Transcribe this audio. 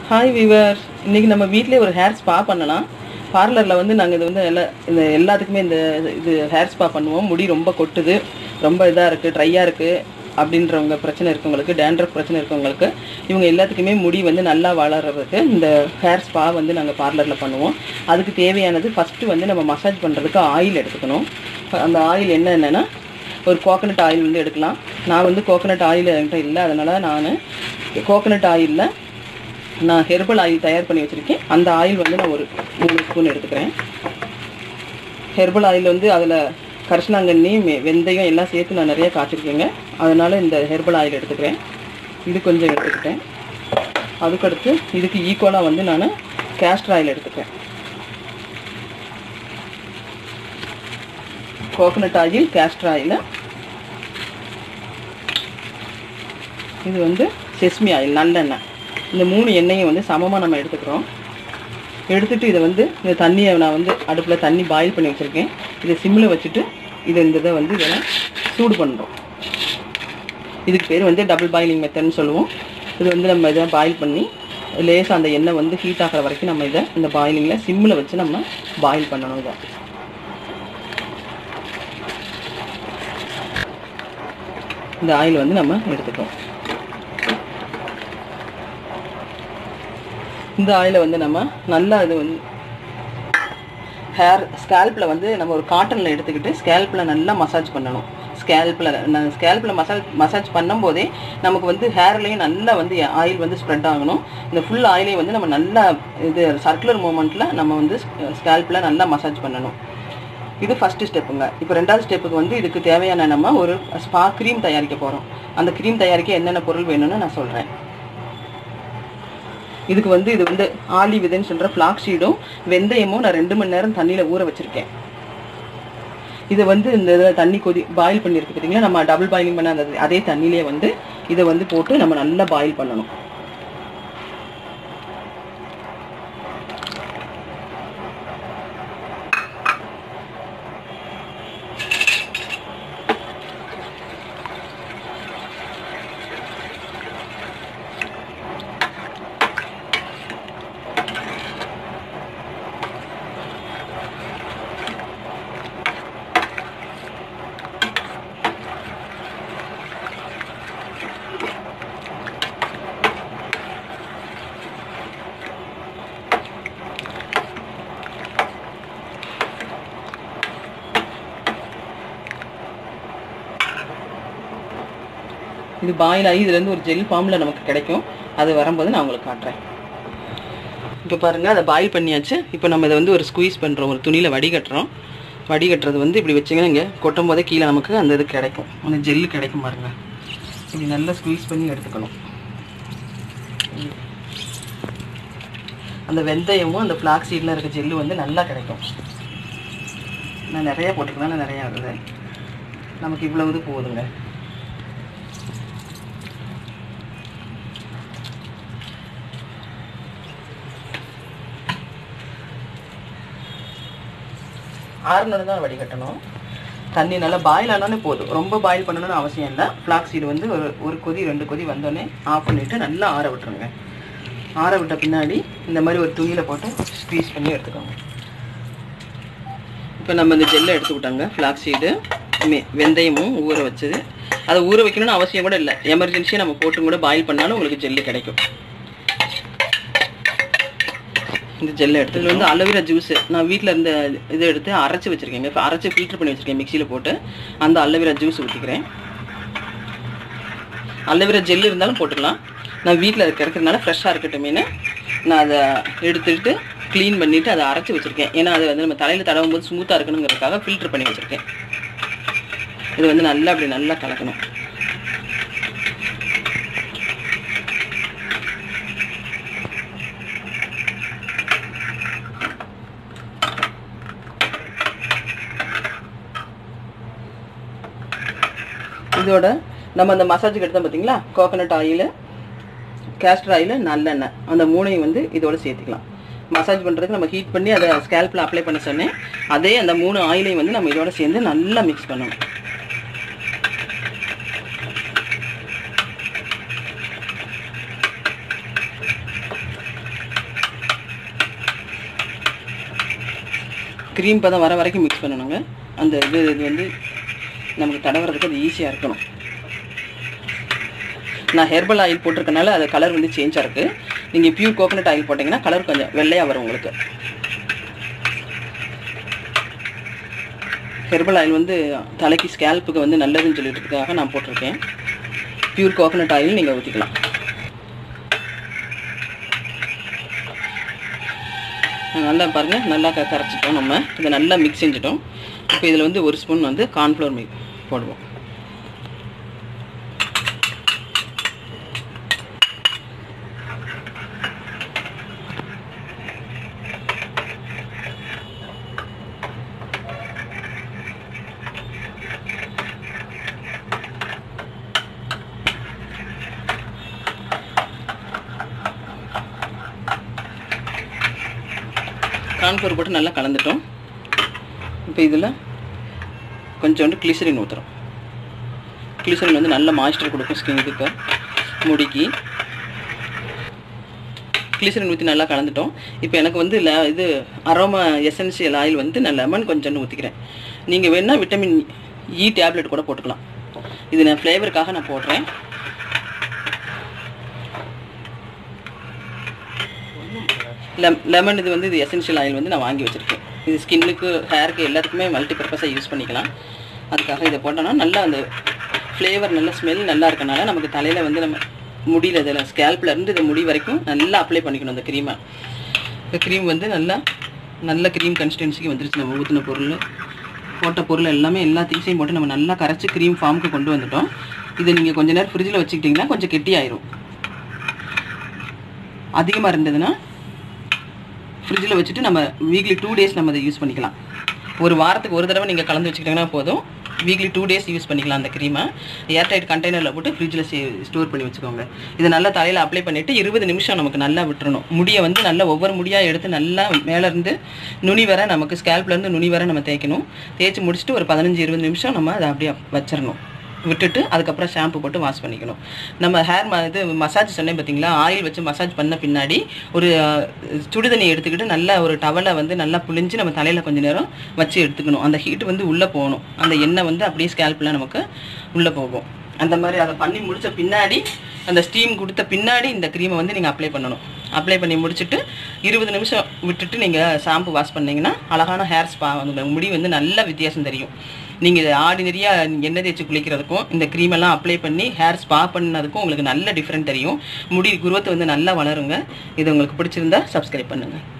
hi viewer இன்னைக்கு நம்ம வீட்டிலே ஒரு ஹேர் ஸ்பா பண்ணலாம் பார்லரில் வந்து நாங்கள் இது வந்து எல்லா இந்த எல்லாத்துக்குமே இந்த இது ஹேர் ஸ்பா பண்ணுவோம் முடி ரொம்ப கொட்டுது ரொம்ப இதாக இருக்குது ட்ரையாக இருக்குது அப்படின்றவங்க பிரச்சனை இருக்கவங்களுக்கு டேண்ட்ரஃப் பிரச்சனை இருக்கவங்களுக்கு இவங்க எல்லாத்துக்குமே முடி வந்து நல்லா வளர்கிறதுக்கு இந்த ஹேர் ஸ்பா வந்து நாங்கள் பார்லரில் பண்ணுவோம் அதுக்கு தேவையானது ஃபஸ்ட்டு வந்து நம்ம மசாஜ் பண்ணுறதுக்கு ஆயில் எடுத்துக்கணும் அந்த ஆயில் என்ன என்னென்னா ஒரு கோகனட் ஆயில் வந்து எடுக்கலாம் நான் வந்து கோகனட் ஆயில் என்கிட்ட இல்லை அதனால் நான் கோகனட் ஆயிலில் நான் ஹெர்பல் ஆயில் தயார் பண்ணி வச்சுருக்கேன் அந்த ஆயில் வந்து நான் ஒரு மூணு ஸ்பூன் எடுத்துக்கிறேன் ஹெர்பல் ஆயில் வந்து அதில் கரிசனாங்கண்ணி மெ- வெந்தயம் எல்லாம் சேர்த்து நான் நிறைய காய்ச்சிருக்கேங்க அதனால் இந்த ஹெர்பல் ஆயில் எடுத்துக்கிறேன் இது கொஞ்சம் எடுத்துக்கிட்டேன் அதுக்கடுத்து இதுக்கு ஈக்குவலாக வந்து நான் கேஸ்டர் ஆயில் எடுத்துக்கிறேன் கோகனட் ஆயில் கேஸ்டர் ஆயில் இது வந்து செஸ்மி ஆயில் நல்லெண்ணெய் இந்த மூணு எண்ணெயும் வந்து சமமாக நம்ம எடுத்துக்கிறோம் எடுத்துட்டு இதை வந்து இந்த தண்ணியை நான் வந்து அடுப்பில் தண்ணி பாயில் பண்ணி வச்சுருக்கேன் இதை சிம்மில் வச்சுட்டு இதை இந்த இதை வந்து இதெல்லாம் சூடு பண்ணுறோம் இதுக்கு பேர் வந்து டபுள் பாயிலிங் மெத்தட்னு சொல்லுவோம் இது வந்து நம்ம இதை பாயில் பண்ணி லேசாக அந்த எண்ணெய் வந்து ஹீட் ஆகிற வரைக்கும் நம்ம இதை இந்த பாயிலிங்கில் சிம்மில் வச்சு நம்ம பாயில் பண்ணணும் இதை இந்த ஆயில் வந்து நம்ம எடுத்துக்கிறோம் இந்த ஆயிலை வந்து நம்ம நல்லா இது வந்து ஹேர் ஸ்கேல்பில் வந்து நம்ம ஒரு காட்டனில் எடுத்துக்கிட்டு ஸ்கேல்பில் நல்லா மசாஜ் பண்ணணும் ஸ்கேல்பில் ஸ்கேல்பில் மசாஜ் மசாஜ் பண்ணும்போதே நமக்கு வந்து ஹேர்லேயும் நல்லா வந்து ஆயில் வந்து ஸ்ப்ரெட் ஆகணும் இந்த ஃபுல் ஆயிலையும் வந்து நம்ம நல்லா இது சர்க்குலர் மூமெண்ட்டில் நம்ம வந்து ஸ்கேல்பில் நல்லா மசாஜ் பண்ணணும் இது ஃபஸ்ட்டு ஸ்டெப்புங்க இப்போ ரெண்டாவது ஸ்டெப்புக்கு வந்து இதுக்கு தேவையான நம்ம ஒரு ஸ்பா க்ரீம் தயாரிக்க போகிறோம் அந்த க்ரீம் தயாரிக்க என்னென்ன பொருள் வேணும்னு நான் சொல்கிறேன் இதுக்கு வந்து இது வந்து ஆலி விதைன்னு சொல்கிற ஃப்ளாக் ஷீடும் வெந்தயமும் நான் ரெண்டு மணி நேரம் தண்ணியில் ஊற வச்சுருக்கேன் இதை வந்து இந்த இதில் தண்ணி கொதி பாயில் பண்ணியிருக்கு பார்த்தீங்களா நம்ம டபுள் பாயிலிங் பண்ண அந்த அதே தண்ணியிலே வந்து இதை வந்து போட்டு நம்ம நல்லா பாயில் பண்ணணும் இது பாயில் ஆகி இதுலேருந்து ஒரு ஜெல் ஃபார்மில் நமக்கு கிடைக்கும் அது வரும்போது நான் உங்களுக்கு காட்டுறேன் இப்போ பாருங்கள் அதை பாயில் பண்ணியாச்சு இப்போ நம்ம இதை வந்து ஒரு ஸ்குவீஸ் பண்ணுறோம் ஒரு துணியில் வடிகட்டுறோம் வடிகட்டுறது வந்து இப்படி வச்சிங்கன்னா இங்கே கொட்டும் போதே கீழே நமக்கு அந்த இது கிடைக்கும் அந்த ஜெல்லு கிடைக்கும் பாருங்க இப்படி நல்லா ஸ்குவீஸ் பண்ணி எடுத்துக்கணும் அந்த வெந்தயமும் அந்த ஃப்ளாக் சீடில் இருக்க ஜெல்லு வந்து நல்லா கிடைக்கும் நான் நிறைய போட்டுக்கலாம் நான் நிறையா ஆகுது நமக்கு இவ்வளவு இது போதுங்க ஆறுனு தான் வடிகட்டணும் தண்ணி நல்லா பாயில் ஆனாலே போதும் ரொம்ப பாயில் பண்ணணும்னு அவசியம் இல்லை ஃப்ளாக் சீடு வந்து ஒரு ஒரு கொதி ரெண்டு கொதி வந்தோடனே ஆஃப் பண்ணிவிட்டு நல்லா ஆற விட்டுருங்க ஆற விட்ட பின்னாடி இந்த மாதிரி ஒரு துணியில் போட்டு ஸ்க்வீஸ் பண்ணி எடுத்துக்கோங்க இப்போ நம்ம இந்த ஜெல்லை எடுத்துக்கிட்டாங்க ஃப்ளாக் சீடு வெந்தயமும் ஊற வச்சது அதை ஊற வைக்கணும்னு அவசியம் கூட இல்லை எமர்ஜென்சியாக நம்ம போட்டு கூட பாயில் பண்ணாலும் உங்களுக்கு ஜெல்லு கிடைக்கும் இந்த ஜெல்லை எடுத்து இதில் வந்து அலோவேரா ஜூஸு நான் வீட்டில் இருந்த இதை எடுத்து அரைச்சி வச்சுருக்கேங்க இப்போ அரைச்சி ஃபில்டர் பண்ணி வச்சுருக்கேன் மிக்சியில் போட்டு அந்த அலோவேரா ஜூஸ் ஊற்றிக்கிறேன் அலோவேரா ஜெல் இருந்தாலும் போட்டுக்கலாம் நான் வீட்டில் கிடைக்கிறதுனால ஃப்ரெஷ்ஷாக இருக்கட்டுமேனு நான் அதை எடுத்துக்கிட்டு க்ளீன் பண்ணிவிட்டு அதை அரைச்சி வச்சுருக்கேன் ஏன்னா அது வந்து நம்ம தலையில் தடவும் போது ஸ்மூத்தாக இருக்கணுங்கிறதுக்காக ஃபில்டர் பண்ணி வச்சுருக்கேன் இது வந்து நல்லா அப்படி நல்லா கலக்கணும் இதோட நம்ம அந்த மசாஜுக்கு எடுத்தோம் பார்த்தீங்களா கோகனட் ஆயில் கேஸ்டர் ஆயில் நல்லெண்ணெய் அந்த மூணையும் வந்து இதோட சேர்த்துக்கலாம் மசாஜ் பண்ணுறதுக்கு நம்ம ஹீட் பண்ணி அதை ஸ்கேல்பில் அப்ளை பண்ண சொன்னேன் அதே அந்த மூணு ஆயிலையும் வந்து நம்ம இதோட சேர்ந்து நல்லா மிக்ஸ் பண்ணணும் க்ரீம் பதம் வர வரைக்கும் மிக்ஸ் பண்ணணுங்க அந்த இது இது வந்து நமக்கு தடவுறதுக்கு அது ஈஸியாக இருக்கணும் நான் ஹெர்பல் ஆயில் போட்டிருக்கனால அது கலர் வந்து சேஞ்சாக இருக்குது நீங்கள் பியூர் கோகனட் ஆயில் போட்டிங்கன்னா கலர் கொஞ்சம் வெள்ளையாக வரும் உங்களுக்கு ஹெர்பல் ஆயில் வந்து தலைக்கு ஸ்கேல்ப்புக்கு வந்து நல்லதுன்னு சொல்லிட்டுருக்காக நான் போட்டிருக்கேன் பியூர் கோகனட் ஆயில் நீங்கள் ஊற்றிக்கலாம் நல்லா பாருங்கள் நல்லா க கரைச்சிட்டோம் நம்ம இதை நல்லா மிக்ஸ் செஞ்சிட்டோம் இப்போ இதில் வந்து ஒரு ஸ்பூன் வந்து கார்ன்ஃப்ளவர் மிக் போடுவோம் கான்ஃப்ளவர் போட்டு நல்லா கலந்துட்டோம் இப்போ இதில் கொஞ்சோண்டு கிளிசரின் ஊற்றுறோம் கிளிசரின் வந்து நல்ல மாய்ஸ்டர் கொடுக்கும் ஸ்கின் இதுக்கு முடிக்கு கிளிசரின் ஊற்றி நல்லா கலந்துட்டோம் இப்போ எனக்கு வந்து ல இது அரோமா எசென்சியல் ஆயில் வந்து நான் லெமன் கொஞ்சோண்டு ஊற்றிக்கிறேன் நீங்கள் வேணால் விட்டமின் இ டேப்லெட் கூட போட்டுக்கலாம் இது நான் ஃப்ளேவருக்காக நான் போடுறேன் லெம் லெமன் இது வந்து இது எசென்ஷியல் ஆயில் வந்து நான் வாங்கி வச்சுருக்கேன் இது ஸ்கின்னுக்கு ஹேருக்கு எல்லாத்துக்குமே மல்டி பர்பஸாக யூஸ் பண்ணிக்கலாம் அதுக்காக இதை போட்டோன்னா நல்லா அந்த ஃப்ளேவர் நல்ல ஸ்மெல் நல்லா இருக்கனால நமக்கு தலையில் வந்து நம்ம முடியல இதில் ஸ்கேல்ப்ல இருந்து இது முடி வரைக்கும் நல்லா அப்ளை பண்ணிக்கணும் அந்த க்ரீமை இந்த க்ரீம் வந்து நல்லா நல்ல க்ரீம் கன்சிஸ்டன்சிக்கு வந்துருச்சு நம்ம ஊற்றின பொருள் போட்ட பொருள் எல்லாமே எல்லா திங்ஸையும் போட்டு நம்ம நல்லா கரைச்சி க்ரீம் ஃபார்முக்கு கொண்டு வந்துட்டோம் இதை நீங்கள் கொஞ்ச நேரம் ஃப்ரிட்ஜில் வச்சுக்கிட்டிங்கன்னா கொஞ்சம் கெட்டியாயிரும் அதிகமாக இருந்ததுன்னா ஃப்ரிட்ஜில் வச்சுட்டு நம்ம வீக்லி டூ டேஸ் நம்ம அதை யூஸ் பண்ணிக்கலாம் ஒரு வாரத்துக்கு ஒரு தடவை நீங்கள் கலந்து வச்சுக்கிட்டிங்கன்னா போதும் வீக்லி டூ டேஸ் யூஸ் பண்ணிக்கலாம் அந்த க்ரீமை ஏர்டைட் கண்டெய்னரில் போட்டு ஃப்ரிட்ஜில் ஸ்டோர் பண்ணி வச்சுக்கோங்க இதை நல்லா தலையில் அப்ளை பண்ணிவிட்டு இருபது நிமிஷம் நமக்கு நல்லா விட்டுறணும் முடியை வந்து நல்லா ஒவ்வொரு முடியாக எடுத்து நல்லா மேலேருந்து நுனி வர நமக்கு ஸ்கேல்ப்லேருந்து நுனி வர நம்ம தேய்க்கணும் தேய்ச்சி முடிச்சுட்டு ஒரு பதினஞ்சு இருபது நிமிஷம் நம்ம அதை அப்படியே வச்சிடணும் விட்டுட்டு அதுக்கப்புறம் ஷாம்பு போட்டு வாஷ் பண்ணிக்கணும் நம்ம ஹேர் ம இது மசாஜ் சொன்னேன் பார்த்தீங்களா ஆயில் வச்சு மசாஜ் பண்ண பின்னாடி ஒரு அஹ், சுடுதண்ணி எடுத்துக்கிட்டு நல்லா ஒரு டவலை வந்து நல்லா புழிஞ்சு நம்ம தலையில் கொஞ்ச நேரம் வச்சு எடுத்துக்கணும் அந்த ஹீட் வந்து உள்ளே போகணும் அந்த எண்ணெய் வந்து அப்படியே ஸ்கேல்பில் நமக்கு உள்ளே போகும் அந்த மாதிரி அதை பண்ணி முடிச்ச பின்னாடி அந்த ஸ்டீம் கொடுத்த பின்னாடி இந்த க்ரீமை வந்து நீங்கள் அப்ளை பண்ணணும் அப்ளை பண்ணி முடிச்சுட்டு இருபது நிமிஷம் விட்டுட்டு நீங்கள் ஷாம்பு வாஷ் பண்ணீங்கன்னா அழகான ஹேர் ஸ்பா வந்து முடி வந்து நல்ல வித்தியாசம் தெரியும் நீங்கள் ஆர்டினரியாக எண்ணெய் தேய்ச்சி குளிக்கிறதுக்கும் இந்த க்ரீம் எல்லாம் அப்ளை பண்ணி ஹேர் ஸ்பா பண்ணதுக்கும் உங்களுக்கு நல்ல டிஃப்ரெண்ட் தெரியும் முடி குருவத்தை வந்து நல்லா வளருங்க இது உங்களுக்கு பிடிச்சிருந்தா சப்ஸ்கிரைப் பண்ணுங்கள்